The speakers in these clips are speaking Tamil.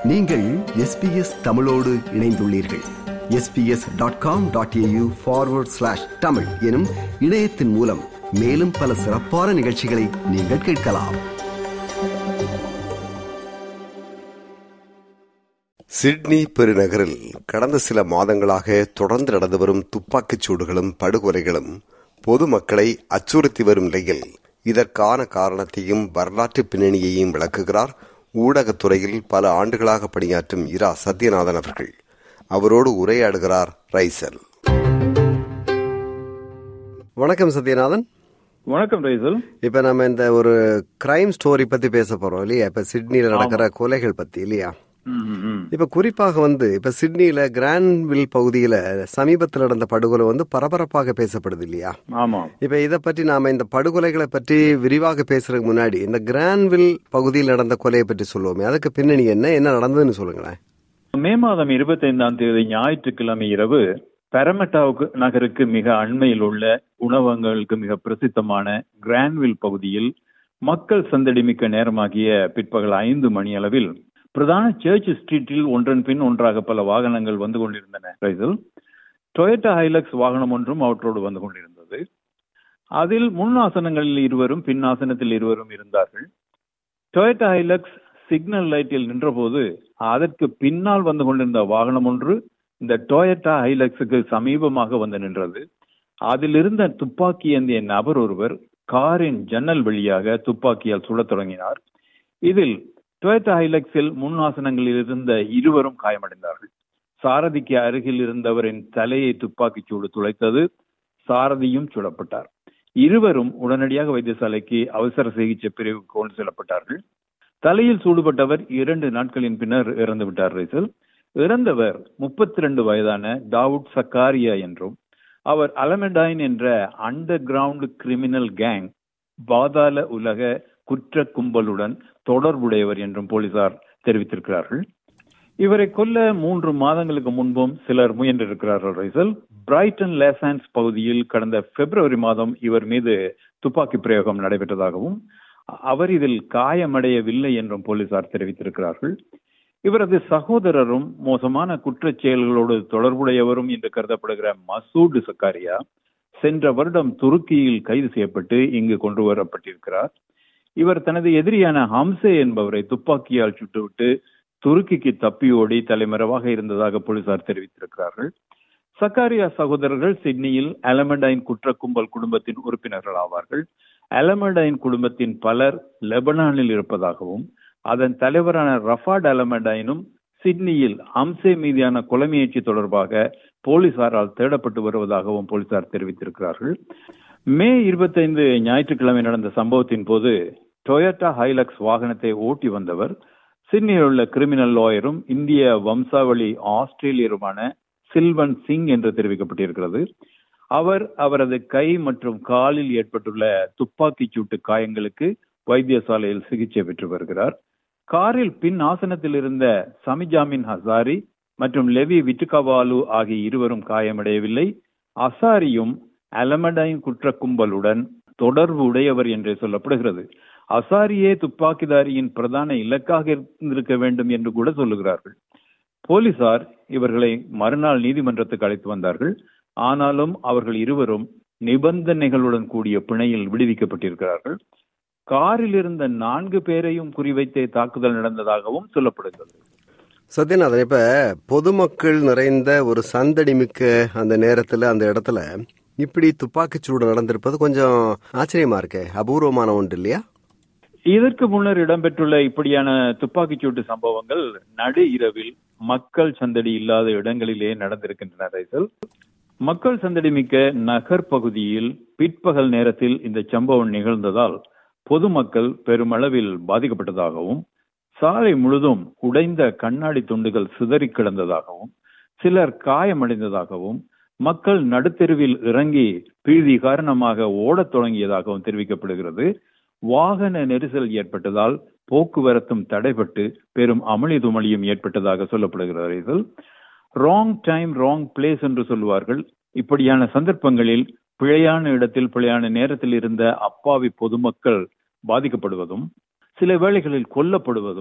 நீங்கள் எஸ்பிஎஸ் தமிழோடு இணைந்துள்ளீர்கள் SBS dot com dot AU forward slash Tamil எனும் இணையத்தின் மூலம் மேலும் பல சிறப்பான நிகழ்ச்சிகளை நீங்கள் கேட்கலாம் சிட்னி பெருநகரில் கடந்த சில மாதங்களாக தொடர்ந்து நடந்து வரும் துப்பாக்கிச் சூடுகளும் படுகொலைகளும் பொதுமக்களை அச்சுறுத்தி வரும் நிலையில் இதற்கான காரணத்தையும் வரலாற்று பின்னணியையும் விளக்குகிறார் ஊடகத்துறையில் பல ஆண்டுகளாக பணியாற்றும் இரா சத்யநாதன் அவர்கள் அவரோடு உரையாடுகிறார் ரைசல் வணக்கம் சத்யநாதன் வணக்கம் ரைசல் இப்ப நம்ம இந்த ஒரு கிரைம் ஸ்டோரி பத்தி பேச போறோம் இல்லையா இப்ப சிட்னில நடக்கிற கொலைகள் பத்தி இல்லையா இப்ப குறிப்பாக வந்து இப்ப சிட்னில கிராண்ட்வில் பகுதியில சமீபத்தில் நடந்த படுகொலை வந்து பரபரப்பாக பேசப்படுது இல்லையா ஆமா இப்ப இத பற்றி நாம இந்த படுகொலைகளை பற்றி விரிவாக பேசுறதுக்கு முன்னாடி இந்த கிராண்ட்வில் பகுதியில் நடந்த கொலையை பற்றி சொல்லுவோமே அதுக்கு பின்னணி என்ன என்ன நடந்ததுன்னு சொல்லுங்களேன் மே மாதம் இருபத்தி ஐந்தாம் தேதி ஞாயிற்றுக்கிழமை இரவு பெரமெட்டாவுக்கு நகருக்கு மிக அண்மையில் உள்ள உணவகங்களுக்கு மிக பிரசித்தமான கிராண்ட்வில் பகுதியில் மக்கள் சந்தடிமிக்க நேரமாகிய பிற்பகல் ஐந்து மணி அளவில் பிரதான சர்ச் ஸ்ட்ரீட்டில் ஒன்றன் பின் ஒன்றாக பல வாகனங்கள் வந்து கொண்டிருந்தன ரைசல் டொயட்டா ஹைலக்ஸ் வாகனம் ஒன்றும் அவற்றோடு வந்து கொண்டிருந்தது அதில் முன் ஆசனங்களில் இருவரும் பின் ஆசனத்தில் இருவரும் இருந்தார்கள் டொயட்டா ஹைலக்ஸ் சிக்னல் லைட்டில் நின்றபோது அதற்கு பின்னால் வந்து கொண்டிருந்த வாகனம் ஒன்று இந்த டொயட்டா ஹைலக்ஸுக்கு சமீபமாக வந்து நின்றது அதில் இருந்த துப்பாக்கி ஏந்திய நபர் ஒருவர் காரின் ஜன்னல் வழியாக துப்பாக்கியால் சுடத் தொடங்கினார் இதில் டொயட்டா ஹைலக்ஸில் முன் ஆசனங்களில் இருந்த இருவரும் காயமடைந்தார்கள் சாரதிக்கு அருகில் இருந்தவரின் தலையை துப்பாக்கிச் சூடு துளைத்தது சாரதியும் சுடப்பட்டார் இருவரும் உடனடியாக வைத்தியசாலைக்கு அவசர சிகிச்சை பிரிவுக்கு கொண்டு செல்லப்பட்டார்கள் தலையில் சூடுபட்டவர் இரண்டு நாட்களின் பின்னர் இறந்து விட்டார் ரைசல் இறந்தவர் முப்பத்தி ரெண்டு வயதான தாவூட் சக்காரியா என்றும் அவர் அலமெடைன் என்ற அண்டர் கிரவுண்ட் கிரிமினல் கேங் பாதாள உலக குற்ற கும்பலுடன் தொடர்புடையவர் என்றும் போலீசார் தெரிவித்திருக்கிறார்கள் இவரை கொல்ல மூன்று மாதங்களுக்கு முன்பும் சிலர் முயன்றிருக்கிறார்கள் ரைசல் பிரைட்டன் லேசான்ஸ் பகுதியில் கடந்த பிப்ரவரி மாதம் இவர் மீது துப்பாக்கி பிரயோகம் நடைபெற்றதாகவும் அவர் இதில் காயமடையவில்லை என்றும் போலீசார் தெரிவித்திருக்கிறார்கள் இவரது சகோதரரும் மோசமான குற்றச் செயல்களோடு தொடர்புடையவரும் என்று கருதப்படுகிற மசூட் சக்காரியா சென்ற வருடம் துருக்கியில் கைது செய்யப்பட்டு இங்கு கொண்டு வரப்பட்டிருக்கிறார் இவர் தனது எதிரியான ஹம்சே என்பவரை துப்பாக்கியால் சுட்டுவிட்டு துருக்கிக்கு தப்பியோடி தலைமறைவாக இருந்ததாக போலீசார் தெரிவித்திருக்கிறார்கள் சக்காரியா சகோதரர்கள் சிட்னியில் அலமடைன் குற்ற கும்பல் குடும்பத்தின் உறுப்பினர்கள் ஆவார்கள் அலமடைன் குடும்பத்தின் பலர் லெபனானில் இருப்பதாகவும் அதன் தலைவரான ரஃபாட் அலமடைனும் சிட்னியில் அம்சே மீதான கொலை முயற்சி தொடர்பாக போலீசாரால் தேடப்பட்டு வருவதாகவும் போலீசார் தெரிவித்திருக்கிறார்கள் மே இருபத்தைந்து ஞாயிற்றுக்கிழமை நடந்த சம்பவத்தின் போது டொயோட்டா ஹைலக்ஸ் வாகனத்தை ஓட்டி வந்தவர் சிட்னியில் உள்ள கிரிமினல் லாயரும் இந்திய வம்சாவளி ஆஸ்திரேலியருமான சில்வன் சிங் என்று தெரிவிக்கப்பட்டிருக்கிறது அவர் அவரது கை மற்றும் காலில் ஏற்பட்டுள்ள துப்பாக்கி சூட்டு காயங்களுக்கு வைத்தியசாலையில் சிகிச்சை பெற்று வருகிறார் காரில் பின் ஆசனத்தில் இருந்த சமிஜாமின் ஹசாரி மற்றும் லெவி விட்டுகவாலு ஆகிய இருவரும் காயமடையவில்லை அசாரியும் அலமடைன் குற்ற கும்பலுடன் தொடர்பு உடையவர் என்றே சொல்லப்படுகிறது அசாரியே துப்பாக்கிதாரியின் பிரதான இலக்காக இருந்திருக்க வேண்டும் என்று கூட சொல்லுகிறார்கள் போலீசார் இவர்களை மறுநாள் நீதிமன்றத்துக்கு அழைத்து வந்தார்கள் ஆனாலும் அவர்கள் இருவரும் நிபந்தனைகளுடன் கூடிய பிணையில் விடுவிக்கப்பட்டிருக்கிறார்கள் காரில் இருந்த நான்கு பேரையும் குறிவைத்தே தாக்குதல் நடந்ததாகவும் சொல்லப்படுகிறது சத்யநாதன் இப்ப பொதுமக்கள் நிறைந்த ஒரு சந்தடி மிக்க அந்த நேரத்துல அந்த இடத்துல இப்படி துப்பாக்கிச் சூடு நடந்திருப்பது கொஞ்சம் ஆச்சரியமா இருக்கே அபூர்வமான ஒன்று இல்லையா இதற்கு முன்னர் இடம்பெற்றுள்ள இப்படியான துப்பாக்கிச்சூட்டு சம்பவங்கள் நடு இரவில் மக்கள் சந்தடி இல்லாத இடங்களிலே நடந்திருக்கின்றன ரைசல் மக்கள் சந்தடி மிக்க நகர் பகுதியில் பிற்பகல் நேரத்தில் இந்த சம்பவம் நிகழ்ந்ததால் பொதுமக்கள் பெருமளவில் பாதிக்கப்பட்டதாகவும் சாலை முழுதும் உடைந்த கண்ணாடி துண்டுகள் சிதறி கிடந்ததாகவும் சிலர் காயமடைந்ததாகவும் மக்கள் நடுத்தெருவில் இறங்கி பீதி காரணமாக ஓடத் தொடங்கியதாகவும் தெரிவிக்கப்படுகிறது வாகன நெரிசல் ஏற்பட்டதால் போக்குவரத்தும் தடைபட்டு பெரும் அமளி துமளியும் ஏற்பட்டதாக சொல்லப்படுகிறது இதில் ராங் டைம் ராங் பிளேஸ் என்று சொல்லுவார்கள் இப்படியான சந்தர்ப்பங்களில் பிழையான இடத்தில் பிழையான நேரத்தில் இருந்த அப்பாவி பொதுமக்கள் பாதிக்கப்படுவதும் சில வேளைகளில் கொல்லப்படுவதும்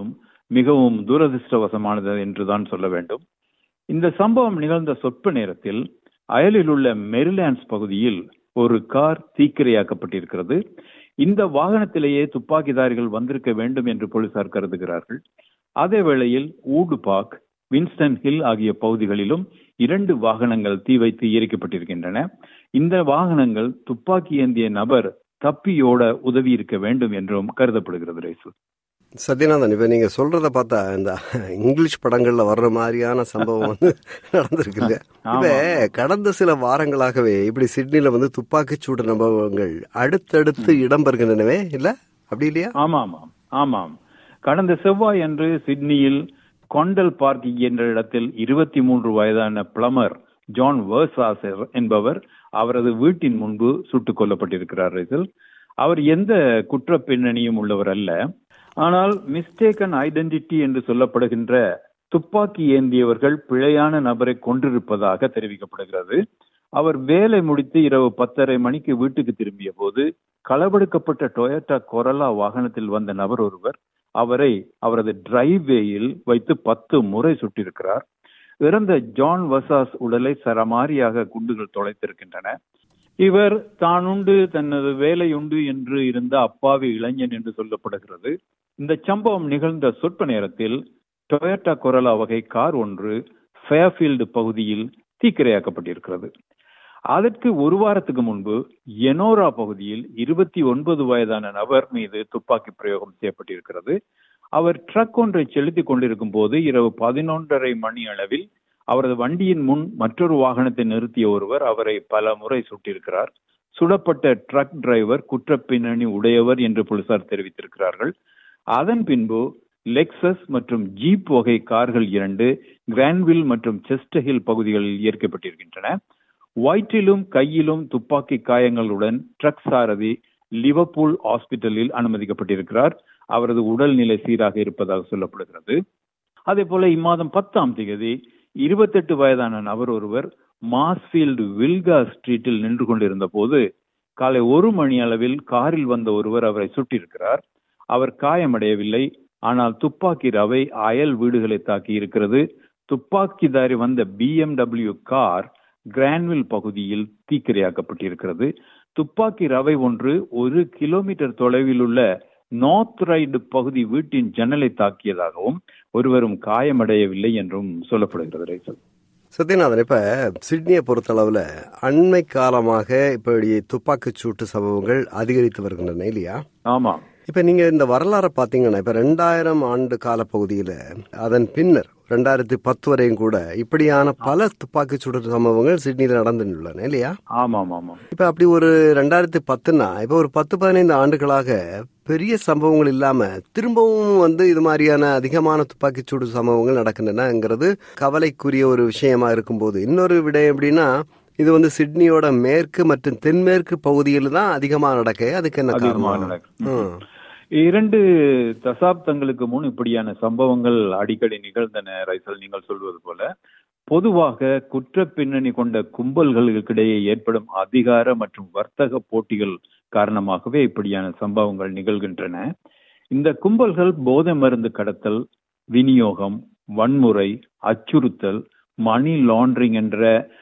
மிகவும் துரதிருஷ்டவசமானது என்றுதான் சொல்ல வேண்டும் இந்த சம்பவம் நிகழ்ந்த சொற்ப நேரத்தில் அயலில் உள்ள மெரிலாண்ட்ஸ் பகுதியில் ஒரு கார் தீக்கிரையாக்கப்பட்டிருக்கிறது இந்த வாகனத்திலேயே துப்பாக்கிதாரிகள் வந்திருக்க வேண்டும் என்று போலீசார் கருதுகிறார்கள் அதே வேளையில் ஊடு பார்க் வின்ஸ்டன் ஹில் ஆகிய பகுதிகளிலும் இரண்டு வாகனங்கள் தீ வைத்து எரிக்கப்பட்டிருக்கின்றன இந்த வாகனங்கள் துப்பாக்கி ஏந்திய நபர் தப்பியோட உதவி இருக்க வேண்டும் என்றும் கருதப்படுகிறது ரைசு சத்யநாதன் இப்ப நீங்க சொல்றத பார்த்தா இந்த இங்கிலீஷ் படங்கள்ல வர்ற மாதிரியான சம்பவம் வந்து நடந்திருக்கு இல்ல இப்ப கடந்த சில வாரங்களாகவே இப்படி சிட்னில வந்து துப்பாக்கிச் சூடு சம்பவங்கள் அடுத்தடுத்து இடம்பெறுகின்றனவே இல்ல அப்படி இல்லையா ஆமா ஆமாம் ஆமாம் கடந்த செவ்வாய் அன்று சிட்னியில் கொண்டல் பார்க் என்ற இடத்தில் இருபத்தி மூன்று வயதான பிளமர் ஜான் வேர்சாசர் என்பவர் அவரது வீட்டின் முன்பு சுட்டுக் கொல்லப்பட்டிருக்கிறார் இதில் அவர் எந்த குற்ற பின்னணியும் உள்ளவர் அல்ல ஆனால் மிஸ்டேக்கன் ஐடென்டிட்டி என்று சொல்லப்படுகின்ற துப்பாக்கி ஏந்தியவர்கள் பிழையான நபரை கொண்டிருப்பதாக தெரிவிக்கப்படுகிறது அவர் வேலை முடித்து இரவு பத்தரை மணிக்கு வீட்டுக்கு திரும்பிய போது களவெடுக்கப்பட்ட டொயோட்டா கொரலா வாகனத்தில் வந்த நபர் ஒருவர் அவரை அவரது டிரைவ்வேயில் வைத்து பத்து முறை சுட்டிருக்கிறார் இறந்த ஜான் வசாஸ் உடலை சரமாரியாக குண்டுகள் தொலைத்திருக்கின்றன இவர் தான் உண்டு தனது வேலை உண்டு என்று இருந்த அப்பாவி இளைஞன் என்று சொல்லப்படுகிறது இந்த சம்பவம் நிகழ்ந்த சொற்ப நேரத்தில் டொயோட்டா கொரலா வகை கார் ஒன்று ஃபேர்ஃபீல்டு பகுதியில் தீக்கிரையாக்கப்பட்டிருக்கிறது அதற்கு ஒரு வாரத்துக்கு முன்பு எனோரா பகுதியில் இருபத்தி ஒன்பது வயதான நபர் மீது துப்பாக்கி பிரயோகம் செய்யப்பட்டிருக்கிறது அவர் ட்ரக் ஒன்றை செலுத்திக் கொண்டிருக்கும் போது இரவு பதினொன்றரை மணி அளவில் அவரது வண்டியின் முன் மற்றொரு வாகனத்தை நிறுத்திய ஒருவர் அவரை பல முறை சுட்டிருக்கிறார் சுடப்பட்ட ட்ரக் டிரைவர் குற்ற பின்னணி உடையவர் என்று போலீசார் தெரிவித்திருக்கிறார்கள் அதன் பின்பு லெக்சஸ் மற்றும் ஜீப் வகை கார்கள் இரண்டு கிரான்வில் மற்றும் செஸ்டஹில் பகுதிகளில் ஈர்க்கப்பட்டிருக்கின்றன வயிற்றிலும் கையிலும் துப்பாக்கி காயங்களுடன் ட்ரக் சாரதி லிவர்பூல் ஹாஸ்பிட்டலில் அனுமதிக்கப்பட்டிருக்கிறார் அவரது உடல்நிலை சீராக இருப்பதாக சொல்லப்படுகிறது அதே போல இம்மாதம் பத்தாம் தேதி இருபத்தெட்டு வயதான நபர் ஒருவர் மாஸ்பீல்டு வில்கா ஸ்ட்ரீட்டில் நின்று கொண்டிருந்த போது காலை ஒரு மணி அளவில் காரில் வந்த ஒருவர் அவரை சுட்டிருக்கிறார் அவர் காயமடையவில்லை ஆனால் துப்பாக்கி ரவை அயல் வீடுகளை தாக்கி இருக்கிறது துப்பாக்கிதாரி வந்த பிஎம்டபிள்யூ கார் கிரான்வில் பகுதியில் தீக்கிரையாக்கப்பட்டிருக்கிறது துப்பாக்கி ரவை ஒன்று ஒரு கிலோமீட்டர் தொலைவில் உள்ள நார்த் ரைடு பகுதி வீட்டின் ஜன்னலை தாக்கியதாகவும் ஒருவரும் காயமடையவில்லை என்றும் சொல்லப்படுகிறது ரைசல் சத்யநாதன் இப்ப சிட்னியை பொறுத்தளவுல அண்மை காலமாக இப்படி துப்பாக்கிச் சூட்டு சம்பவங்கள் அதிகரித்து வருகின்றன இல்லையா ஆமா இப்ப நீங்க இந்த வரலாறை பாத்தீங்கன்னா இப்ப ரெண்டாயிரம் ஆண்டு கால பகுதியில அதன் பின்னர் ரெண்டாயிரத்தி பத்து வரையும் கூட இப்படியான பல துப்பாக்கி சுடு சம்பவங்கள் சிட்னியில நடந்துள்ளன இல்லையா ஆமாம் ஆமாம் இப்ப அப்படி ஒரு ரெண்டாயிரத்தி பத்துனா இப்ப ஒரு பத்து பதினைந்து ஆண்டுகளாக பெரிய சம்பவங்கள் இல்லாம திரும்பவும் வந்து இது மாதிரியான அதிகமான துப்பாக்கிச்சூடு சம்பவங்கள் நடக்கின்றனங்கிறது கவலைக்குரிய ஒரு விஷயமா இருக்கும்போது இன்னொரு விடயம் எப்படின்னா இது வந்து சிட்னியோட மேற்கு மற்றும் தென்மேற்கு பகுதியில் தான் அதிகமா நடக்க அதுக்கு என்ன அதிகமாக காரணம் நடக்கும். ம். இரண்டு தசாப்தங்களுக்கு முன் இப்படியான சம்பவங்கள் அடிக்கடி நிகழ்ந்தன ரைசல் நீங்கள் சொல்வது போல பொதுவாக குற்ற பின்னணி கொண்ட கும்பல்களுக்கிடையே ஏற்படும் அதிகார மற்றும் வர்த்தக போட்டிகள் காரணமாகவே இப்படியான சம்பவங்கள் நிகழ்கின்றன இந்த கும்பல்கள் போதை மருந்து கடத்தல் விநியோகம் வன்முறை அச்சுறுத்தல் மணி லாண்டரிங் என்ற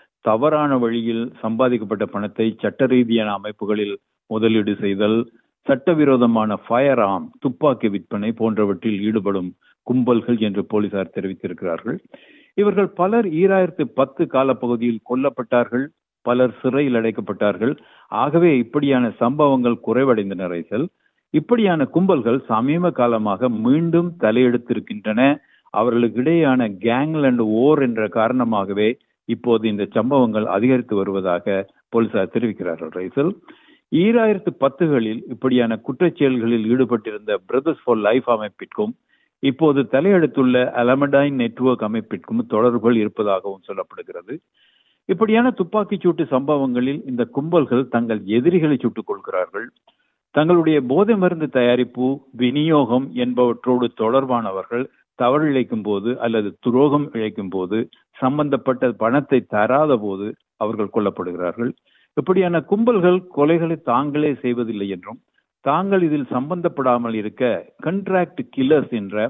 தவறான வழியில் சம்பாதிக்கப்பட்ட பணத்தை சட்ட ரீதியான அமைப்புகளில் முதலீடு செய்தல் சட்டவிரோதமான ஃபயர் ஆர்ம் துப்பாக்கி விற்பனை போன்றவற்றில் ஈடுபடும் கும்பல்கள் என்று போலீசார் தெரிவித்திருக்கிறார்கள் இவர்கள் பலர் ஈராயிரத்து பத்து காலப்பகுதியில் கொல்லப்பட்டார்கள் பலர் சிறையில் அடைக்கப்பட்டார்கள் ஆகவே இப்படியான சம்பவங்கள் குறைவடைந்தன ரைசல் இப்படியான கும்பல்கள் சமீப காலமாக மீண்டும் தலையெடுத்திருக்கின்றன அவர்களுக்கு இடையேயான கேங்லேண்ட் ஓர் என்ற காரணமாகவே இப்போது இந்த சம்பவங்கள் அதிகரித்து வருவதாக போலீசார் தெரிவிக்கிறார்கள் ரைசல் ஈராயிரத்து பத்துகளில் இப்படியான குற்றச்செயல்களில் ஈடுபட்டிருந்த பிரதர்ஸ் ஃபார் லைஃப் அமைப்பிற்கும் இப்போது தலையெடுத்துள்ள அலமடைன் நெட்வொர்க் அமைப்பிற்கும் தொடர்புகள் இருப்பதாகவும் சொல்லப்படுகிறது இப்படியான துப்பாக்கிச் சூட்டு சம்பவங்களில் இந்த கும்பல்கள் தங்கள் எதிரிகளை சுட்டுக் கொள்கிறார்கள் தங்களுடைய போதை மருந்து தயாரிப்பு விநியோகம் என்பவற்றோடு தொடர்பானவர்கள் தவறு இழைக்கும் போது அல்லது துரோகம் இழைக்கும் போது சம்பந்தப்பட்ட பணத்தை தராத போது அவர்கள் கொல்லப்படுகிறார்கள் இப்படியான கும்பல்கள் கொலைகளை தாங்களே செய்வதில்லை என்றும் தாங்கள் இதில் சம்பந்தப்படாமல் இருக்க கண்ட்ராக்ட் கில்லர்ஸ் என்ற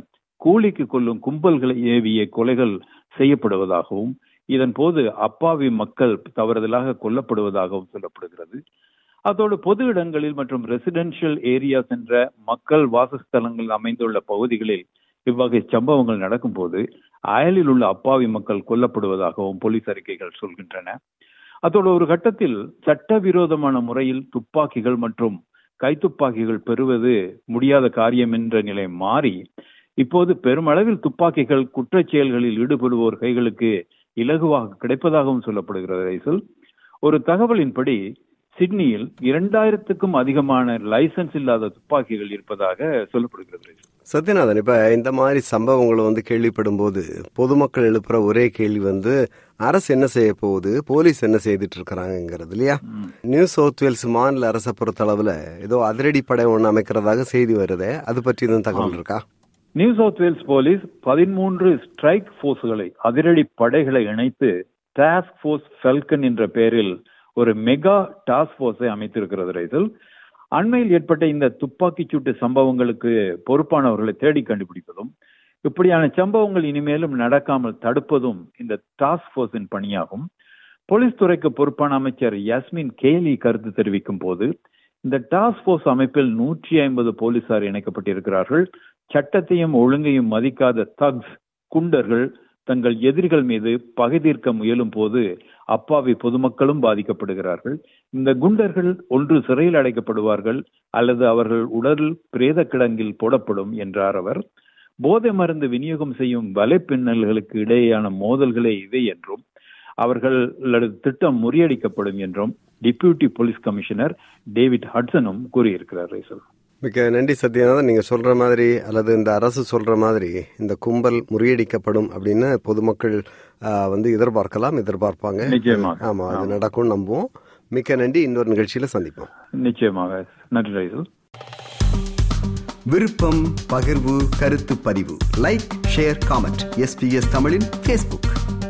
கூலிக்கு கொள்ளும் கும்பல்களை ஏவிய கொலைகள் செய்யப்படுவதாகவும் இதன் போது அப்பாவி மக்கள் தவறுதலாக கொல்லப்படுவதாகவும் சொல்லப்படுகிறது அதோடு பொது இடங்களில் மற்றும் ரெசிடென்ஷியல் ஏரியாஸ் என்ற மக்கள் வாசஸ்தலங்கள் அமைந்துள்ள பகுதிகளில் இவ்வகை சம்பவங்கள் நடக்கும்போது அயலில் உள்ள அப்பாவி மக்கள் கொல்லப்படுவதாகவும் போலீஸ் அறிக்கைகள் சொல்கின்றன அதோடு ஒரு கட்டத்தில் சட்டவிரோதமான முறையில் துப்பாக்கிகள் மற்றும் கைத்துப்பாக்கிகள் பெறுவது முடியாத காரியம் என்ற நிலை மாறி இப்போது பெருமளவில் துப்பாக்கிகள் குற்றச் செயல்களில் ஈடுபடுவோர் கைகளுக்கு இலகுவாக கிடைப்பதாகவும் சொல்லப்படுகிறது ரைசல் ஒரு தகவலின்படி சிட்னியில் இரண்டாயிரத்துக்கும் அதிகமான லைசன்ஸ் இல்லாத துப்பாக்கிகள் இருப்பதாக சொல்லப்படுகிறது சத்யநாதன் இப்ப இந்த மாதிரி சம்பவங்களை வந்து கேள்விப்படும் போது பொதுமக்கள் எழுப்புற ஒரே கேள்வி வந்து அரசு என்ன செய்ய போகுது போலீஸ் என்ன செய்துட்டு இருக்கிறாங்கிறது இல்லையா நியூ சவுத் வேல்ஸ் மாநில அரசை பொறுத்த அளவுல ஏதோ அதிரடி படை ஒன்று அமைக்கிறதாக செய்தி வருது அது பற்றி எதுவும் தகவல் இருக்கா நியூ சவுத் வேல்ஸ் போலீஸ் பதிமூன்று ஸ்ட்ரைக் போர்ஸ்களை அதிரடி படைகளை இணைத்து டாஸ்க் போர்ஸ் ஃபெல்கன் என்ற பெயரில் ஒரு மெகா டாஸ்க் போர்ஸை அமைத்திருக்கிறது ரைசல் அண்மையில் ஏற்பட்ட இந்த துப்பாக்கிச் சூட்டு சம்பவங்களுக்கு பொறுப்பானவர்களை தேடி கண்டுபிடிப்பதும் இப்படியான சம்பவங்கள் இனிமேலும் நடக்காமல் தடுப்பதும் இந்த டாஸ்க் போர்ஸின் பணியாகும் போலீஸ் துறைக்கு பொறுப்பான அமைச்சர் யாஸ்மின் கேலி கருத்து தெரிவிக்கும் போது இந்த டாஸ்க் போர்ஸ் அமைப்பில் நூற்றி ஐம்பது போலீசார் இணைக்கப்பட்டிருக்கிறார்கள் சட்டத்தையும் ஒழுங்கையும் மதிக்காத தக்ஸ் குண்டர்கள் தங்கள் எதிரிகள் மீது பகை தீர்க்க முயலும் போது அப்பாவி பொதுமக்களும் பாதிக்கப்படுகிறார்கள் இந்த குண்டர்கள் ஒன்று சிறையில் அடைக்கப்படுவார்கள் அல்லது அவர்கள் உடல் பிரேத கிடங்கில் போடப்படும் என்றார் அவர் போதை மருந்து விநியோகம் செய்யும் வலைப்பின்னல்களுக்கு இடையேயான மோதல்களே இவை என்றும் அவர்களது திட்டம் முறியடிக்கப்படும் என்றும் டிப்யூட்டி போலீஸ் கமிஷனர் டேவிட் ஹட்சனும் கூறியிருக்கிறார் ரைசல் மிக்க நன்றி சத்யநாதன் நீங்க சொல்ற மாதிரி அல்லது இந்த அரசு சொல்ற மாதிரி இந்த கும்பல் முறியடிக்கப்படும் அப்படின்னு பொதுமக்கள் வந்து எதிர்பார்க்கலாம் எதிர்பார்ப்பாங்க நிச்சயமாக ஆமா அது நடக்கும் நம்புவோம் மிக்க நன்றி இன்னொரு நிகழ்ச்சியில சந்திப்போம் நிச்சயமாக நன்றி ரைசல் விருப்பம் பகிர்வு கருத்து பதிவு லைக் ஷேர் காமெண்ட் எஸ்பிஎஸ் தமிழின் ஃபேஸ்புக்